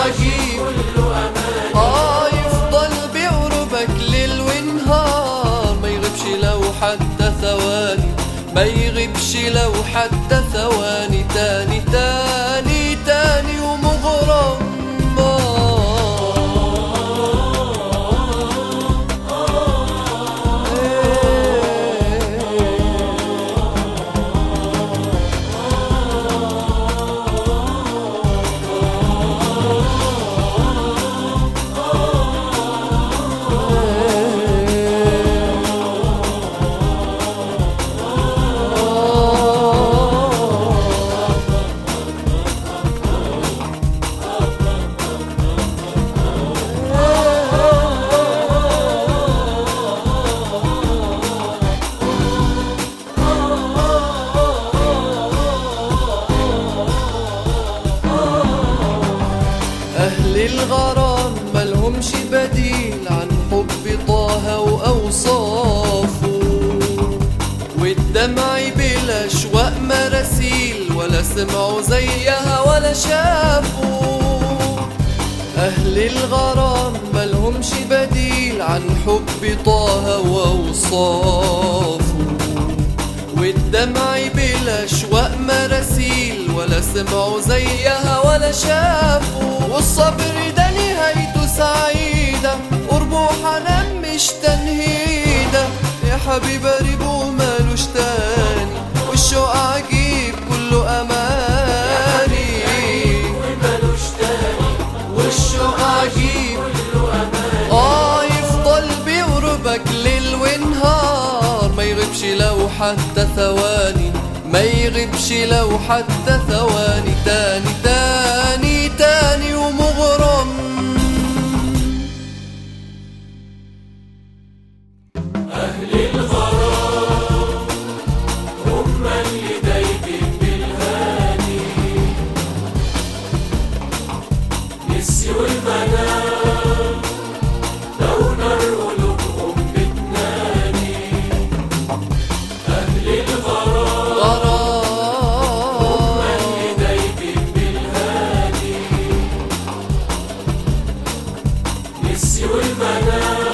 عجيب كله أمان آه يفضل بقربك ليل ونهار ما يغيبش لو حتى ثواني ما يغيبش لو حتى ثواني تاني تاني تاني ومغرم أهل الغرام ملهمش بديل عن حب طه وأوصافه والدمع بالأشواق مراسيل ولا سمعوا زيها ولا شافوا أهل الغرام ملهمش بديل عن حب طه وأوصافه والدمع بالأشواق مراسيل ولا سمعوا زيها ولا شافوا والصبر ده نهايته سعيدة قرب وحنان مش تنهيدة يا حبيب قريب ومالوش تاني والشوق عجيب كله أماني ومالوش تاني والشوق عجيب اه يفضل بقربك ليل ونهار ما يغيبش لو حتى ثواني ما يغيبش لو حتى ثواني تاني تاني تاني ومغرم أهل الغرام هم اللي دايبين بالهاني نسيوا المنام لو نار قلوبهم بتنادي أهل الغرام هم غرام اللي دايبين بالهاني نسيوا المنام